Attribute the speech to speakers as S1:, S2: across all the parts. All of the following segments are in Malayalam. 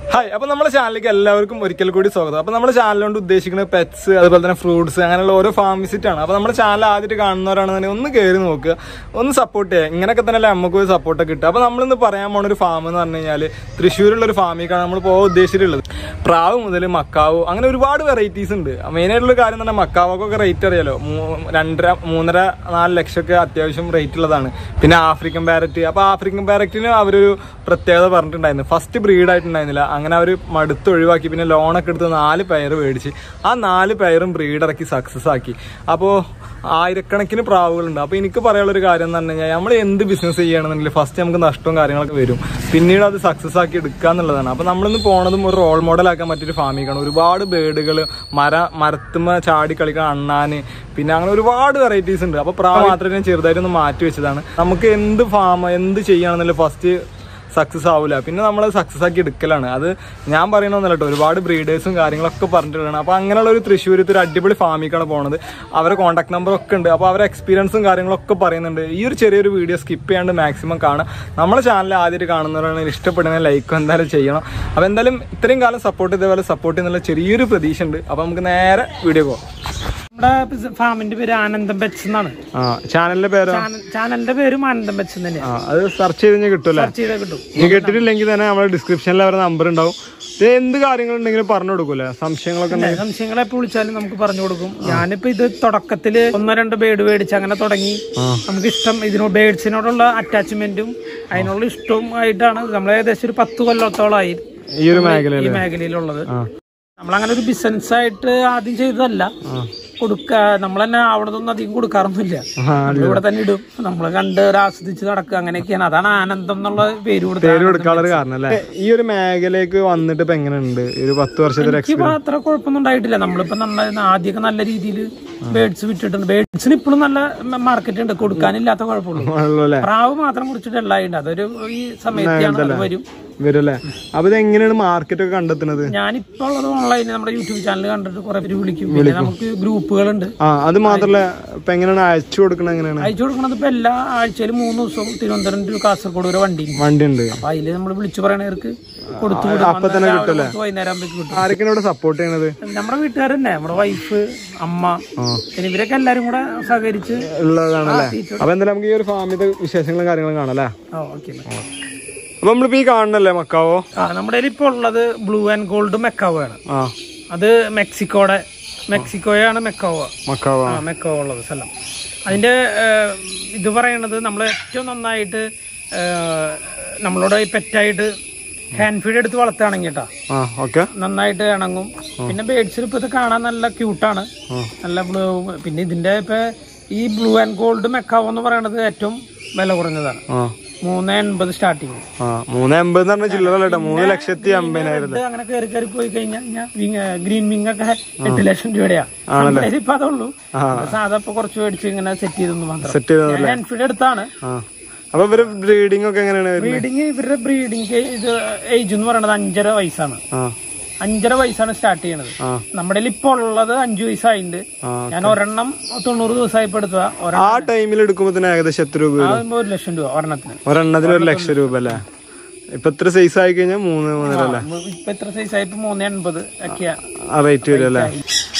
S1: ഹായ് അപ്പൊ നമ്മുടെ ചാനലിലേക്ക് എല്ലാവർക്കും ഒരിക്കൽ കൂടി സ്വാഗതം അപ്പൊ നമ്മുടെ ചാനൽ കൊണ്ട് ഉദ്ദേശിക്കുന്ന പെറ്റ്സ് അതുപോലെ തന്നെ ഫ്രൂട്ട്സ് അങ്ങനെയുള്ള ഓരോ ഫാം വിസിറ്റ് ആണ് അപ്പൊ നമ്മുടെ ചാനൽ ആദ്യമായിട്ട് കാണുന്നവരാണെന്നുണ്ടെങ്കിൽ ഒന്ന് കയറി നോക്കുക ഒന്ന് സപ്പോർട്ട് ചെയ്യുക ഇങ്ങനെയൊക്കെ തന്നെ നമുക്ക് ഒരു സപ്പോർട്ടൊക്കെ കിട്ടുക അപ്പൊ നമ്മളിന്ന് പറയാൻ പോണ ഒരു ഫാം എന്ന് പറഞ്ഞു കഴിഞ്ഞാൽ തൃശ്ശൂരുള്ള ഒരു ഫാമിലേക്കാണ് നമ്മൾ പോകാൻ ഉദ്ദേശിച്ചിട്ടുള്ളത് പ്രാവ് മുതൽ മക്കാവ് അങ്ങനെ ഒരുപാട് വെറൈറ്റീസ് ഉണ്ട് മെയിൻ ആയിട്ടുള്ള കാര്യം എന്ന് പറഞ്ഞാൽ മക്കാവൊക്കെ റേറ്റ് അറിയാലോ മൂ- രണ്ടര മൂന്നര നാല് ലക്ഷമൊക്കെ അത്യാവശ്യം റേറ്റ് ഉള്ളതാണ് പിന്നെ ആഫ്രിക്കൻ പാരറ്റ് അപ്പൊ ആഫ്രിക്കൻ പാരറ്റിന് അവരൊരു പ്രത്യേകത പറഞ്ഞിട്ടുണ്ടായിരുന്നു ഫസ്റ്റ് ബ്രീഡ് ആയിട്ടുണ്ടായിരുന്നില്ല അങ്ങനെ അവർ മടുത്ത് ഒഴിവാക്കി പിന്നെ ലോണൊക്കെ എടുത്ത് നാല് പെയർ മേടിച്ച് ആ നാല് പെയറും ബ്രീഡ് ഇറക്കി സക്സസ് ആക്കി അപ്പോൾ ആയിരക്കണക്കിന് പ്രാവുകളുണ്ട് അപ്പോൾ എനിക്ക് പറയാനുള്ള ഒരു കാര്യം എന്ന് പറഞ്ഞു കഴിഞ്ഞാൽ നമ്മൾ എന്ത് ബിസിനസ് ചെയ്യുകയാണെന്നുണ്ടെങ്കിൽ ഫസ്റ്റ് നമുക്ക് നഷ്ടവും കാര്യങ്ങളൊക്കെ വരും പിന്നീട് അത് സക്സസ് ആക്കി എടുക്കുക എന്നുള്ളതാണ് അപ്പോൾ നമ്മളിന്ന് പോണതും ഒരു റോൾ മോഡലാക്കാൻ പറ്റിയൊരു ഫാമിക്കാണ് ഒരുപാട് ബേഡുകൾ മര മരത്തുമ്മ ചാടി കളിക്കാൻ അണ്ണാന് പിന്നെ അങ്ങനെ ഒരുപാട് വെറൈറ്റീസ് ഉണ്ട് അപ്പോൾ പ്രാവ് മാത്രമേ ഞാൻ ചെറുതായിട്ടൊന്ന് മാറ്റി വെച്ചതാണ് നമുക്ക് എന്ത് ഫാം എന്ത് ചെയ്യുകയാണെന്നുണ്ടെങ്കിൽ ഫസ്റ്റ് സക്സസ് ആവില്ല പിന്നെ നമ്മൾ സക്സസ് ആക്കി എടുക്കലാണ് അത് ഞാൻ പറയണമെന്നല്ല കേട്ടോ ഒരുപാട് ബ്രീഡേഴ്സും കാര്യങ്ങളൊക്കെ പറഞ്ഞിട്ടുള്ളതാണ് അപ്പോൾ അങ്ങനെയുള്ള ഒരു തൃശ്ശൂരത്ത് ഒരു അടിപൊളി ഫാമിക്കാണ് പോണത് അവരെ കോൺടാക്ട് നമ്പർ ഒക്കെ ഉണ്ട് അപ്പോൾ അവരെ എക്സ്പീരിയൻസും കാര്യങ്ങളൊക്കെ പറയുന്നുണ്ട് ഈ ഒരു ചെറിയൊരു വീഡിയോ സ്കിപ്പ് ചെയ്യാണ്ട് മാക്സിമം കാണാം നമ്മളെ ചാനൽ ആദ്യമായിട്ട് കാണുന്നവരാണെങ്കിൽ ഇഷ്ടപ്പെടുന്ന ലൈക്കും എന്തായാലും ചെയ്യണം അപ്പോൾ എന്തായാലും ഇത്രയും കാലം സപ്പോർട്ട് ഇതേപോലെ സപ്പോർട്ട് ചെയ്യുന്നുള്ള ചെറിയൊരു പ്രതീക്ഷ ഉണ്ട് അപ്പോൾ നമുക്ക് നേരെ വീഡിയോ പോകാം
S2: നമ്മുടെ ഫാമിന്റെ പേര് ആനന്ദം പെറ്റ്സ് എന്നാണ്
S1: ആ ചാനലിന്റെ പേരോ
S2: ചാനൽ- ചാനലിന്റെ പേരും ആനന്ദം പെറ്റ്സ് തന്നെയാണ്
S1: ആ അത് സെർച്ച് ചെയ്ത് കഴിഞ്ഞാൽ കിട്ടുമല്ലേ
S2: സെർച്ച് ചെയ്താൽ കിട്ടും
S1: നീ കേട്ടിട്ടില്ലെങ്കിൽ തന്നെ നമ്മുടെ ഡിസ്ക്രിപ്ഷനിൽ അവരുടെ നമ്പർ ഉണ്ടാവും ഇത് എന്ത് കാര്യങ്ങളുണ്ടെങ്കിലും പറഞ്ഞു കൊടുക്കൂലേ സംശയങ്ങളൊക്കെ ഉണ്ടെങ്കിൽ
S2: സംശയങ്ങളെ എപ്പോൾ വിളിച്ചാലും നമുക്ക് പറഞ്ഞു കൊടുക്കും ഞാനിപ്പോ ഇത് തുടക്കത്തില് ഒന്നോ രണ്ടോ ബേഡ് മേടിച്ച് അങ്ങനെ തുടങ്ങി നമുക്ക് ഇഷ്ടം ഇതിനോട് ബേഡ്സിനോടുള്ള അറ്റാച്ച്മെന്റും അതിനുള്ള ഇഷ്ടവും ആയിട്ടാണ് നമ്മൾ ഏകദേശം ഒരു പത്ത് കൊല്ലത്തോളമായി
S1: ഈ ഒരു മേഖലയിൽ
S2: ഈ മേഖലയിലുള്ളത് നമ്മളങ്ങനെ ഒരു ബിസിനസ് ആയിട്ട് ആദ്യം ചെയ്തതല്ല കൊടുക്ക നമ്മൾ തന്നെ അവിടെ നിന്നും അധികം കൊടുക്കാറൊന്നുമില്ല നമ്മൾ ഇവിടെ തന്നെ ഇടും നമ്മൾ കണ്ട് ഒരു ആസ്വദിച്ച് നടക്കുക അങ്ങനെയൊക്കെയാണ് അതാണ് ആനന്ദം എന്നുള്ള പേര് കൊടുത്തത്
S1: പേര് കൊടുക്കാനുള്ള ഒരു കാരണം അല്ലേ ഈ ഒരു മേഖലയിലേക്ക് വന്നിട്ട് ഇപ്പൊ എങ്ങനെയുണ്ട് ഈ ഒരു പത്ത് വർഷത്തിൽ
S2: എനിക്ക് ഇപ്പൊ അത്ര കുഴപ്പമൊന്നും ഉണ്ടായിട്ടില്ല നമ്മളിപ്പോ നന്നായി ആദ്യമൊക്കെ നല്ല രീതിയിൽ ബേഡ്സ് വിറ്റിട്ടുണ്ട് ബേഡ്സിന് ഇപ്പോഴും നല്ല മാർക്കറ്റ് ഉണ്ട് കൊടുക്കാനില്ലാത്ത കുഴപ്പമുള്ളൂ
S1: അല്ലേ
S2: പ്രാവ് മാത്രം കുറിച്ചിട്ട് എല്ലായിട്ടുണ്ട് അതൊരു ഈ സമയത്താണ് അത് വരും
S1: വരല്ലേ അപ്പൊ ഇത് എങ്ങനെയാണ് മാർക്കറ്റ് ഒക്കെ കണ്ടെത്തുന്നത്
S2: ഞാനിപ്പോ ഉള്ളത് ഓൺലൈനിൽ നമ്മുടെ യൂട്യൂബ് ചാനൽ കണ്ടിട്ട് കുറെ പേര് വിളിക്കും പിന്നെ നമുക്ക് ഗ്രൂപ്പുകളുണ്ട്
S1: ആ അത് മാത്രല്ല ഇപ്പൊ എങ്ങനെയാണ് അയച്ചു കൊടുക്കണത് എങ്ങനെയാണ്
S2: അയച്ചു കൊടുക്കണത് ഇപ്പൊ എല്ലാ ആഴ്ചയിലും മൂന്ന് ദിവസവും തിരുവനന്തപുരം to കാസർഗോഡ് വരെ വണ്ടി ഉണ്ട്.
S1: വണ്ടി ഉണ്ട്
S2: അപ്പൊ അതില് നമ്മൾ വിളിച്ചു പറയണവർക്ക് കൊടുത്തു വിടും.
S1: അപ്പൊ തന്നെ
S2: രാവിലെ
S1: കിട്ടുമല്ലേ?
S2: കൊടുത്ത് വൈകുന്നേരം ആകുമ്പോഴേക്ക് കിട്ടും
S1: ആരൊക്കെയാണ് ഇവിടെ സപ്പോർട്ട് ചെയ്യണത്
S2: നമ്മുടെ വീട്ടുകാർ തന്നെ നമ്മുടെ വൈഫ് അമ്മ പിന്നെ ഇവരൊക്കെ എല്ലാരും കൂടെ സഹകരിച്ച്
S1: ഉള്ളതാണല്ലേ അപ്പൊ എന്തായാലും നമുക്ക് ഈ ഒരു ഫാമിന്റെ വിശേഷങ്ങളും കാര്യങ്ങളും കാണാം അല്ലേ
S2: ആ ഓക്കെ
S1: അപ്പൊ നമ്മളിപ്പോ ഈ കാണണല്ലേ മക്കാവോ
S2: ആ നമ്മുടെ കയ്യിൽ ഇപ്പൊ ഉള്ളത് ബ്ലൂ ആൻഡ് ഗോൾഡ് മെക്കാവോ ആണ്
S1: ആ
S2: അത് മെക്സിക്കോടെ മെക്സിക്കോയാണ് മെക്കാവോ
S1: മക്കാവോ
S2: ആ മെക്കാവോ ഉള്ളത് സ്ഥലം അതിന്റെ ഏഹ്, ഇത് പറയണത് നമ്മൾ ഏറ്റവും നന്നായിട്ട് ഏഹ്, നമ്മളോട് ഈ പെറ്റായിട്ട് ഹാൻഡ് ഫീഡ് എടുത്ത് വളർത്തുകയാണെങ്കിൽ കേട്ടോ
S1: ആ ഓക്കെ
S2: നന്നായിട്ട് ഇണങ്ങും പിന്നെ ബേഡ്സിൽ ഇപ്പൊ ഇത് കാണാൻ നല്ല ക്യൂട്ടാണ് നല്ല ബ്ലൂ പിന്നെ ഇതിന്റെ ഇപ്പൊ ഈ ബ്ലൂ ആൻഡ് ഗോൾഡ് മെക്കാവോ എന്ന് പറയുന്നത് ഏറ്റവും വില കുറഞ്ഞതാണ്
S1: ആ
S2: മൂന്ന് എൺപത് സ്റ്റാർട്ടിങ്
S1: ആ മൂന്ന് എൺപത് എന്ന് പറഞ്ഞ ചില്ലറ കേട്ടോ മൂന്ന് ലക്ഷത്തി അമ്പതിനായിരം
S2: അങ്ങനെ കയറി കയറി പോയി കഴിഞ്ഞാൽ ഗ്രീൻ വിങ് ഒക്കെ എട്ട് ലക്ഷം രൂപയാ നമ്മുടെ ഇപ്പൊ അതുള്ളൂ സാധാ ഇപ്പൊ കുറച്ച് മേടിച്ച് ഇങ്ങനെ സെറ്റ് ചെയ്തെന്ന് മാത്രം
S1: സെറ്റ് ചെയ്ത
S2: ഹാൻഡ് ഫീഡ് എടുത്താണ്
S1: ആ അപ്പൊ ഇവര് ബ്രീഡിംഗ് ഒക്കെ എങ്ങനെയാണ് വരുന്നത്
S2: ബ്രീഡിങ് ഇവരുടെ ബ്രീഡിങ് ഇത് ഏജ് എന്ന് പറയുന്നത് അഞ്ചര വയസ്സാണ്
S1: ആ
S2: അഞ്ചര വയസ്സാണ് സ്റ്റാർട്ട് ചെയ്യണത്
S1: ആ.
S2: നമ്മുടെ ഇപ്പൊ ഉള്ളത് അഞ്ചു വയസ്സായിട്ടുണ്ട്
S1: ആ.
S2: ഞാൻ ഒരെണ്ണം തൊണ്ണൂറ് ദിവസമായി ഇപ്പൊ എടുത്തതാ ഒരെണ്ണം
S1: ആ ടൈമിൽ എടുക്കുമ്പോ തന്നെ ഏകദേശം എത്ര രൂപ വരും
S2: ആകുമ്പോ ഒരു ലക്ഷം രൂപ ഒരെണ്ണത്തിന്
S1: ഒരെണ്ണത്തിന് ഒരു ലക്ഷം രൂപ അല്ലേ ഇപ്പൊ ഇത്ര സൈസ് ആയി കഴിഞ്ഞാൽ മൂന്ന് മൂന്നര അല്ലേ
S2: ഇപ്പൊ എത്ര സൈസായി ഇപ്പൊ മൂന്ന് എൺപത് ഒക്കെയാ
S1: ആ റേറ്റ് വരും അല്ലേ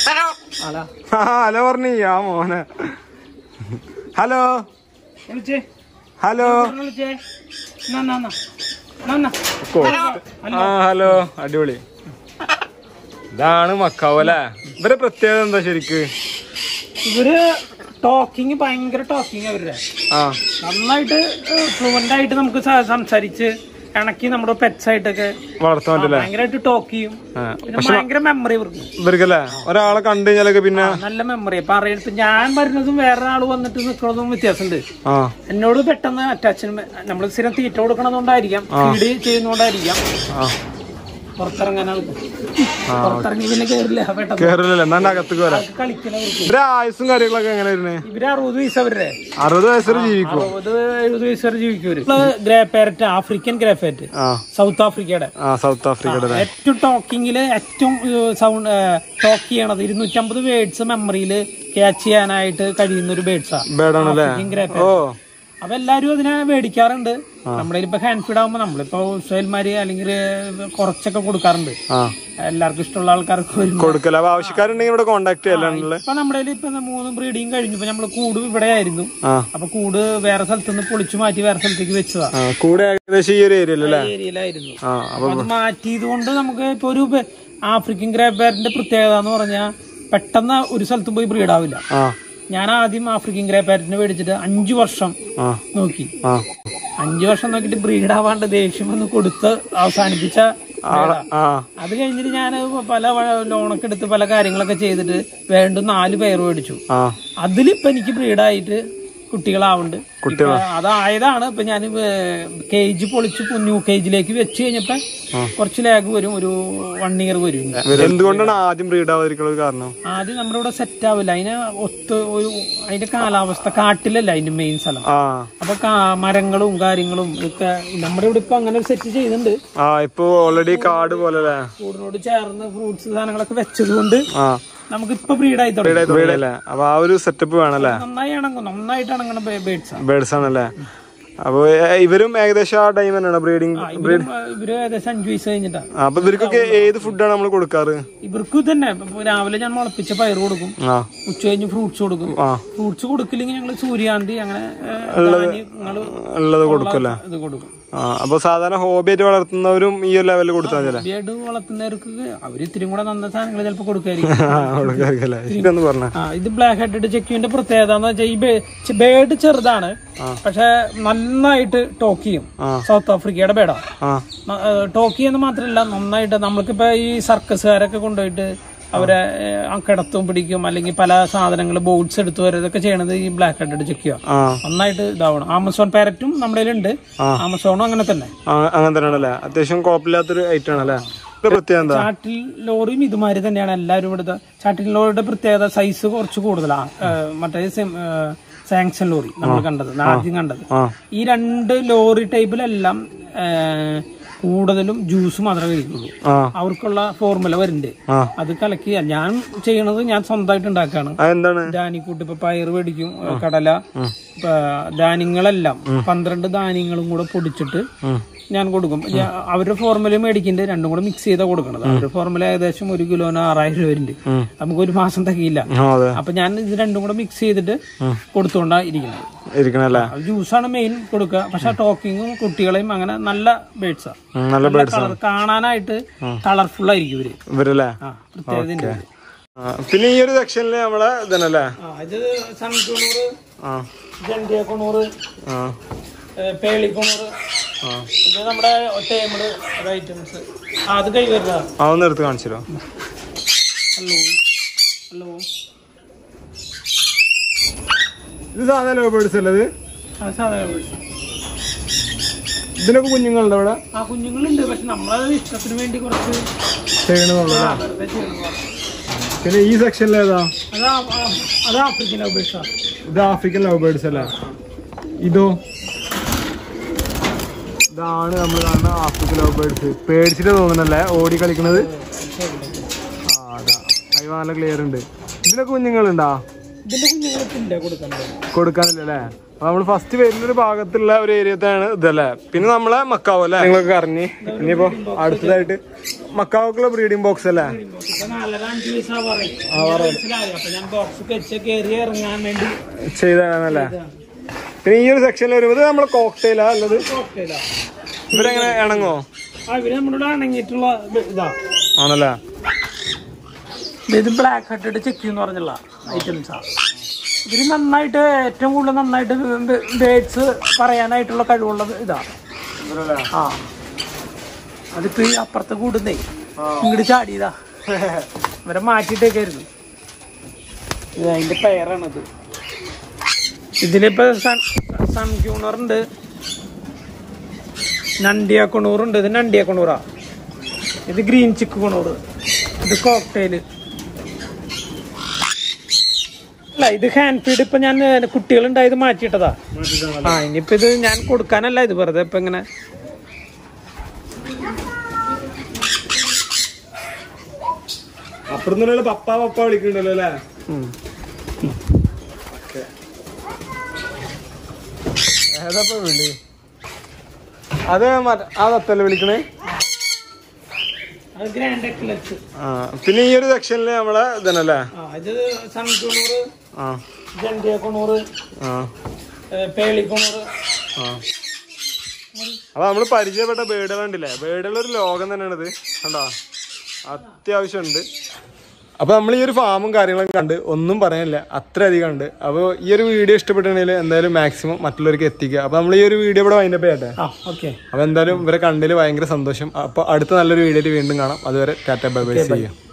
S2: അല്ല
S1: ആ ഹലോ പറഞ്ഞു ആ മോനെ ഹലോ
S2: വിളിച്ചേ
S1: ഹലോ
S2: വിളിച്ചേ എന്നാ, എന്നാ, എന്നാ. എന്നാ, എന്നാ.
S1: ആ ഹലോ അടിപൊളി ഇതാണ് മക്കാവ് അല്ലേ ഇവരെ പ്രത്യേകത എന്താ ശരിക്ക്
S2: ഇവര് ടോക്കിങ് ഭയങ്കര ടോക്കിങ് അവരുടെ
S1: ആ
S2: നന്നായിട്ട് ഫ്ലുവന്റ് ആയിട്ട് നമുക്ക് സ- സംസാരിച്ച് ഇണക്കി നമ്മുടെ പെറ്റ്സ് ആയിട്ടൊക്കെ
S1: വളർത്താൻ പറ്റില്ല
S2: ഭയങ്കരമായിട്ട് ടോക്ക് ചെയ്യും
S1: ആ.
S2: പിന്നെ ഭയങ്കര മെമ്മറി ഇവർക്ക്
S1: ഇവർക്കല്ലേ ഒരാളെ കണ്ടു കഴിഞ്ഞാലൊക്കെ പിന്നെ
S2: നല്ല മെമ്മറി പറയുന്നത് ഞാൻ വരുന്നതും വേറെ ആള് വന്നിട്ട് നിൽക്കുന്നതും വ്യത്യാസമുണ്ട്
S1: ആ
S2: എന്നോട് പെട്ടെന്ന് അറ്റാച്ച് നമ്മൾ സ്ഥിരം തീറ്റ കൊടുക്കണതുകൊണ്ടായിരിക്കാം ഫീഡ് ചെയ്യുന്നതുകൊണ്ടായിരിക്കാം
S1: ആ
S2: പുറത്തിറങ്ങാനാണ് പുറത്തിറങ്ങി പിന്നെ കേറില്ല പെട്ടെന്ന്
S1: കേറില്ലല്ലോ എന്നാണ്ട് അകത്തേക്ക് വരാം
S2: കളിക്കണവർക്ക്
S1: ഇവരെ ആയുസും കാര്യങ്ങളൊക്കെ എങ്ങനെ വരുന്നേ
S2: ഇവര് അറുപത് വയസ്സ് അവരുടെ
S1: അറുപത് വയസ്സ് വരെ ജീവിക്കും
S2: അറുപത് എഴുപത് വയസ്സ് വരെ ജീവിക്കും grey parrot African grey parrot
S1: ആ
S2: സൗത്ത് ആഫ്രിക്കയുടെ
S1: ആ സൗത്ത് ആഫ്രിക്കയുടെ
S2: ഏറ്റവും ടോക്കിങ്ങില് ഏറ്റവും സൗണ്ട് ടോക്ക് ചെയ്യണത് ഇരുന്നൂറ്റമ്പത് വേർഡ്സ് മെമ്മറിയിൽ ക്യാച്ച് ചെയ്യാനായിട്ട് കഴിയുന്ന ഒരു ബേഡ്സാ
S1: ബേഡാണല്ലേ
S2: ആഫ്രിക്കൻ ഗ്രേ
S1: ഓ
S2: അപ്പൊ എല്ലാരും അതിനെ മേടിക്കാറുണ്ട് നമ്മുടെ ഇപ്പൊ ഹാൻഡ് ഫീഡ് ആകുമ്പോ നമ്മളിപ്പോ ഉത്സവന്മാര് അല്ലെങ്കിൽ കുറച്ചൊക്കെ കൊടുക്കാറുണ്ട്
S1: ആ
S2: എല്ലാവർക്കും ഇഷ്ടമുള്ള ആൾക്കാർക്ക് വരും
S1: കൊടുക്കല അപ്പൊ ആവശ്യക്കാരുണ്ടെങ്കിൽ ഇവിടെ കോണ്ടാക്ട് ചെയ്യലാണല്ലേ
S2: ഇപ്പൊ നമ്മുടെ കയ്യില് ഇപ്പൊ മൂന്ന് ബ്രീഡിങ് കഴിഞ്ഞു ഇപ്പൊ നമ്മള് കൂട് ഇവിടെ ആയിരുന്നു
S1: ആ
S2: അപ്പൊ കൂട് വേറെ സ്ഥലത്ത് നിന്ന് പൊളിച്ചു മാറ്റി വേറെ സ്ഥലത്തേക്ക് വെച്ചതാ
S1: ആ കൂടെ ഏകദേശം ഈ ഒരു ഏരിയയിലല്ലേ
S2: ഏരിയയിലായിരുന്നു
S1: ആ
S2: അപ്പൊ അത് മാറ്റിയത് കൊണ്ട് നമുക്ക് ഇപ്പൊ ഒരു ബെ- ആഫ്രിക്കൻ ഗ്രേബാരിന്റെ പ്രത്യേകത എന്ന് പറഞ്ഞാൽ പെട്ടെന്ന് ഒരു സ്ഥലത്തും പോയി ബ്രീഡ് ആവില്ല
S1: ആ
S2: ഞാൻ ആദ്യം ആഫ്രിക്കൻ ഗ്രേബാരിനെ മേടിച്ചിട്ട് അഞ്ചു വർഷം
S1: ആ
S2: നോക്കി
S1: ആ
S2: അഞ്ചു വർഷം നോക്കിയിട്ട് ബ്രീഡ് ആവാണ്ട് ദേഷ്യം വന്ന് കൊടുത്ത് അവസാനിപ്പിച്ച breed ആ.
S1: ആ
S2: അത് കഴിഞ്ഞിട്ട് ഞാൻ പല വ- ലോണൊക്കെ എടുത്ത് പല കാര്യങ്ങളൊക്കെ ചെയ്തിട്ട് വേണ്ട നാല് പേർ മേടിച്ചു
S1: ആ
S2: അതിലിപ്പോ എനിക്ക് ബ്രീഡായിട്ട് കുട്ടികളാവുന്നുണ്ട് ഇപ്പൊ അതായതാണ് ഇപ്പൊ ഞാൻ കേജ് പൊളിച്ച് ന്യൂ കേജിലേക്ക് വെച്ച് കഴിഞ്ഞപ്പോ കുറച്ച് ലാഗ് വരും ഒരു വൺ ഇയർ വരും
S1: എന്തുകൊണ്ടാണ് ആദ്യം ബ്രീഡ് ആവാതിരിക്കുന്ന ഒരു കാരണം
S2: ആദ്യം നമ്മുടെ ഇവിടെ സെറ്റ് ആവില്ല അതിന് ഒത്ത് ഒരു അതിന്റെ കാലാവസ്ഥ കാട്ടിലല്ല അതിന്റെ മെയിൻ സ്ഥലം
S1: ആ
S2: അപ്പൊ കാ- മരങ്ങളും കാര്യങ്ങളും ഒക്കെ നമ്മുടെ ഇവിടെ ഇപ്പൊ അങ്ങനെ ഒരു സെറ്റ് ചെയ്യുന്നുണ്ട്
S1: ആ ഇപ്പൊ ഓൾറെഡി കാട് പോലെ അല്ലേ
S2: കൂടിനോട് ചേർന്ന് ഫ്രൂട്ട്സ് സാധനങ്ങളൊക്കെ വെച്ചത് കൊണ്ട്
S1: ആ
S2: നമുക്ക് ഇപ്പൊ ബ്രീഡായി തുടങ്ങി
S1: ബ്രീഡ് അല്ലേ അപ്പൊ ആ ഒരു സെറ്റപ്പ് വേണല്ലേ
S2: നന്നായി ഇണങ്ങും നന്നായിട്ട് ഇണങ്ങണ ബേഡ്സ് ആണ്
S1: ബേർഡ്സ് ആണല്ലേ അപ്പൊ ഏ, ഇവരും ഏകദേശം ആ ടൈം തന്നെയാണ് ബ്രീഡിങ്
S2: ഇവരും ഇവര് ഏകദേശം അഞ്ചു വയസ്സ് കഴിഞ്ഞിട്ടാ
S1: അപ്പൊ ഇവർക്കൊക്കെ ഏത് ഫുഡാണ് നമ്മൾ കൊടുക്കാറ്
S2: ഇവർക്കും തന്നെ ഇപ്പൊ രാവിലെ ഞാൻ മുളപ്പിച്ച പയർ കൊടുക്കും
S1: ആ
S2: ഉച്ച കഴിഞ്ഞ് ഫ്രൂട്ട്സ് കൊടുക്കും
S1: ആ
S2: ഫ്രൂട്ട്സ് കൊടുക്കില്ലെങ്കിൽ ഞങ്ങൾ സൂര്യാന്തി അങ്ങനെ ധാന്യങ്ങള്
S1: ഉള്ളത് കൊടുക്കല്ലേ
S2: ഇത് കൊടുക്കും
S1: ആ അപ്പൊ സാധാരണ ഹോബി ആയിട്ട് വളർത്തുന്നവരും ഈ ഒരു ലെവലിൽ കൊടുത്താൽ മതി
S2: ബേഡ് വളർത്തുന്നവർക്ക് അവർ ഇത്തിരി കൂടെ നന്ന സാധനങ്ങൾ ചിലപ്പോൾ കൊടുക്കായിരിക്കും
S1: ആ കൊടുക്കാറില്ലേ ഇതൊന്ന് പറഞ്ഞ
S2: ആ ഇത് ബ്ലാക്ക് ഹെഡഡ് ചെക്യുവിന്റെ പ്രത്യേകത എന്ന് വെച്ചാൽ ഈ ബേഡ് ചെറുതാണ് പക്ഷെ നന്നായിട്ട് ടോക്ക് ചെയ്യും സൗത്ത് ആഫ്രിക്കയുടെ ബേഡാ
S1: ആ
S2: ടോക്ക് ചെയ്യുന്നത് മാത്രമല്ല നന്നായിട്ട് നമ്മൾക്കിപ്പോ ഈ സർക്കസുകാരൊക്കെ കൊണ്ടുപോയിട്ട് അവരെ ഏഹ്, ആ കിടത്തും പിടിക്കും അല്ലെങ്കിൽ പല സാധനങ്ങൾ ബോട്ട്സ് എടുത്തു വരും ഇതൊക്കെ ചെയ്യണത് ഈ ബ്ലാക്ക് ഹെഡഡ് ചെക്ക് ചെയ്യുക
S1: ആ
S2: നന്നായിട്ട് ഇതാവണം ആമസോൺ പാരറ്റും നമ്മുടെ കയ്യിലുണ്ട് ആമസോണും അങ്ങനെ തന്നെ
S1: ആ, അങ്ങനെ തന്നെയാണല്ലേ അത്യാവശ്യം കുഴപ്പമില്ലാത്തൊരു ഐറ്റം ആണല്ലേ ഇത് പ്രത്യേകം എന്താ
S2: ചാട്ടിൽ ലോറിയും ഇതുമാതിരി തന്നെയാണ് എല്ലാവരും ഇവിടുത്തെ ചാട്ടിൽ ലോറിയുടെ പ്രത്യേകത സൈസ് കുറച്ച് കൂടുതലാണ് ഏഹ്, മറ്റേ സാങ്ഷൻ ലോറി നമ്മൾ കണ്ടത് ആദ്യം കണ്ടത്
S1: ആ
S2: ഈ രണ്ട് ലോറി ടൈപ്പിലെല്ലാം ഏഹ്, കൂടുതലും ജ്യൂസ് മാത്രമേ കഴിക്കുള്ളൂ
S1: ആ
S2: അവർക്കുള്ള ഫോർമുല വരുന്നുണ്ട്
S1: ആ
S2: അത് കലക്കി ഞാൻ ചെയ്യണത് ഞാൻ സ്വന്തമായിട്ട് ഉണ്ടാക്കാണ്
S1: അതെന്താണ്
S2: ധാന്യക്കൂട്ട് ഇപ്പൊ പയർ മേടിക്കും കടല ഇപ്പൊ ധാന്യങ്ങളെല്ലാം പന്ത്രണ്ട് ധാന്യങ്ങളും കൂടെ പൊടിച്ചിട്ട് ഞാൻ കൊടുക്കും ഞാൻ- അവരുടെ ഫോർമുല മേടിക്കുന്നുണ്ട് രണ്ടും കൂടെ മിക്സ് ചെയ്താ കൊടുക്കണത് അവരുടെ ഫോർമുല ഏകദേശം ഒരു കിലോന് ആറായിരം രൂപ വരുന്നുണ്ട് നമുക്ക് ഒരു മാസം തികയില്ല
S1: ആ അതെ
S2: അപ്പൊ ഞാൻ ഇത് രണ്ടും കൂടെ മിക്സ് ചെയ്തിട്ട് കൊടുത്തുകൊണ്ടാ ഇരിക്കുന്നത്
S1: ഇരിക്കണല്ലേ
S2: അത് ജ്യൂസാണ് മെയിൻ കൊടുക്കുക പക്ഷെ ടോക്കിങ്ങും കുട്ടികളെയും അങ്ങനെ നല്ല ബേഡ്സാ
S1: ഉം, നല്ല ബേർഡ്സ്
S2: കളർ കാണാനായിട്ട് കളർഫുൾ ആയിരിക്കും ഇവര്
S1: ഇവരല്ലേ
S2: ആ പ്രത്യേകത
S1: ആ, പിന്നെ ഈ ഒരു സെക്ഷനിൽ നമ്മളെ ഇതന്നല്ലേ
S2: ആ ഇത് സൺകുണൂറ്
S1: ആ
S2: ജണ്ടിയ കുണൂറ്
S1: ആ
S2: പേളിക്കുണൂറ്
S1: ആ
S2: ഇത് നമ്മുടെ ടേമിള് ഐറ്റംസ് ആ അത് കൈ വരുന്നതാ
S1: ആ ഒന്ന് എടുത്ത് കാണിച്ചു തരുമോ
S2: ഹലോ ഹലോ
S1: ഇത് സാധാരണ ലോ ബേർഡ്സ് അല്ലത്
S2: ആ സാധാരണ birds.
S1: ഇതിനൊക്കെ കുഞ്ഞുങ്ങളുണ്ട് ഇവിടെ
S2: ആ കുഞ്ഞുങ്ങളുണ്ട് പക്ഷെ നമ്മളത് ഇഷ്ടത്തിന് വേണ്ടി കുറച്ച്
S1: ചെയ്യണമെന്നുള്ളൂ
S2: ആ, വെറുതെ ചെയ്യുന്നതാ.
S1: പിന്നെ ഈ സെക്ഷനിൽ ഏതാ
S2: അത് ആ- ആ- അത് ആഫ്രിക്കൻ അപേക്ഷ
S1: ഇത് ആഫ്രിക്കൻ ലവ് ബേർഡ്സ് അല്ലേ ഇതോ ഇതാണ് നമ്മൾ കാണുന്ന ആഫ്രിക്കൻ ലവ് ബേർഡ്സ് പേടിച്ചിട്ട് തോന്നുന്നല്ലേ ഓടി കളിക്കണത് ആ അതാ അയ്യോ നല്ല ക്ലിയർ ഉണ്ട് ഇതിനൊക്കെ കുഞ്ഞുങ്ങളുണ്ടാ
S2: ഇതിന്റെ കുഞ്ഞുങ്ങൾക്ക് ഇല്ല കൊടുക്കണ്ടത്
S1: കൊടുക്കാനില്ലല്ലേ അപ്പൊ നമ്മൾ ഫസ്റ്റ് വരുന്നൊരു ഭാഗത്തുള്ള ഒരു ഏരിയത്താണ് ഇതല്ലേ പിന്നെ നമ്മളെ മക്കാവ് അല്ലേ നിങ്ങളൊക്കെ അറിഞ്ഞ് ഇനിയിപ്പോ അടുത്തതായിട്ട് മക്കാവക്കുള്ള ബ്രീഡിംഗ് ബോക്സ് അല്ലേ
S2: ഇപ്പൊ നാലര അഞ്ച് വയസ്സാ പറയും മനസ്സിലായി അപ്പൊ ഞാൻ ബോക്സ് വെച്ച് കയറി ഇറങ്ങാൻ വേണ്ടി
S1: ചെയ്താണല്ലേ പിന്നെ ഈ ഒരു സെക്ഷനിൽ വരുമ്പോൾ ഇത് നമ്മളെ കോക്ടെയിലാ ഉള്ളത്
S2: കോക്ടെയിലാ
S1: ഇവരെങ്ങനെ ഇണങ്ങോ
S2: ആ ഇവര് നമ്മുടെ അണങ്ങിയിട്ടുള്ള ഇത് ഇതാ
S1: ആണല്ലേ
S2: ഇത് ബ്ലാക്ക് ഹെഡഡ് ചെക്ക് എന്ന് പറഞ്ഞുള്ള ഐറ്റംസാ ഇതിന് നന്നായിട്ട് ഏറ്റവും കൂടുതൽ നന്നായിട്ട് ബേഡ്സ് പറയാനായിട്ടുള്ള കഴിവുള്ളത് ഇതാ ആ അതിപ്പോ ഈ അപ്പുറത്ത് കൂടുന്നേ ഇങ്ങോട്ട് ചാടിയതാ ഇവരെ മാറ്റിയിട്ടേക്കായിരുന്നു ഇത് അതിന്റെ പെയറാണിത് ഇതിലിപ്പോ സൺ സൺ ക്യൂണർ ഉണ്ട് നണ്ടിയ കുണൂറുണ്ട് ഇത് നണ്ടിയ കുണൂറാ ഇത് ഗ്രീൻ ചിക്ക് കുണൂറ് ഇത് കോക്ടെയില് അല്ല ഇത് ഹാൻഡ് ഫീഡ് ഇപ്പൊ ഞാൻ കുട്ടികളുണ്ടായത് മാറ്റിയിട്ടതാ ആ ഇനിയിപ്പോ ഇത് ഞാൻ കൊടുക്കാനല്ല ഇത് വെറുതെ ഇപ്പൊ ഇങ്ങനെ
S1: അപ്പുറത്തുനിന്നുള്ള പപ്പ പപ്പ വിളിക്കണ്ടല്ലോ അല്ലേ ഏതാ വിളി അത് മറ്റേ ആ തത്തല്ലേ വിളിക്കണേ
S2: അത് ഗ്രാൻഡ് എക്ലച്ച്
S1: ആ പിന്നെ ഈ ഒരു സെക്ഷനിൽ നമ്മളെ ഇതന്നല്ലേ
S2: ആ ഇത് സൺകുണൂറ്
S1: ആ
S2: ജണ്ടിയ കുണൂറ്
S1: ആ
S2: പേളി കുണൂറ്
S1: ആ അപ്പൊ നമ്മള് പരിചയപ്പെട്ട ബേഡുകൾ ഉണ്ടല്ലേ ബേഡുകൾ ഒരു ലോകം തന്നെയാണ് ഇത് കണ്ടോ അത്യാവശ്യം ഉണ്ട് അപ്പൊ നമ്മൾ ഈ ഒരു ഫാമും കാര്യങ്ങളൊക്കെ കണ്ട് ഒന്നും പറയാനില്ല അത്ര അധികം ഉണ്ട് അപ്പോൾ ഈ ഒരു വീഡിയോ ഇഷ്ടപ്പെട്ടിട്ടുണ്ടെങ്കിൽ എന്തായാലും മാക്സിമം മറ്റുള്ളവർക്ക് എത്തിക്കുക അപ്പൊ നമ്മൾ ഈ ഒരു വീഡിയോ ഇവിടെ വൈൻഡപ്പ് ചെയ്യട്ടെ
S2: ആ ഓക്കെ
S1: അപ്പൊ എന്തായാലും ഇവരെ കണ്ടതിൽ ഭയങ്കര സന്തോഷം അപ്പൊ അടുത്ത നല്ലൊരു വീഡിയോയിൽ വീണ്ടും കാണാം അതുവരെ ടാറ്റ ബൈ ബൈ ചെയ്യാം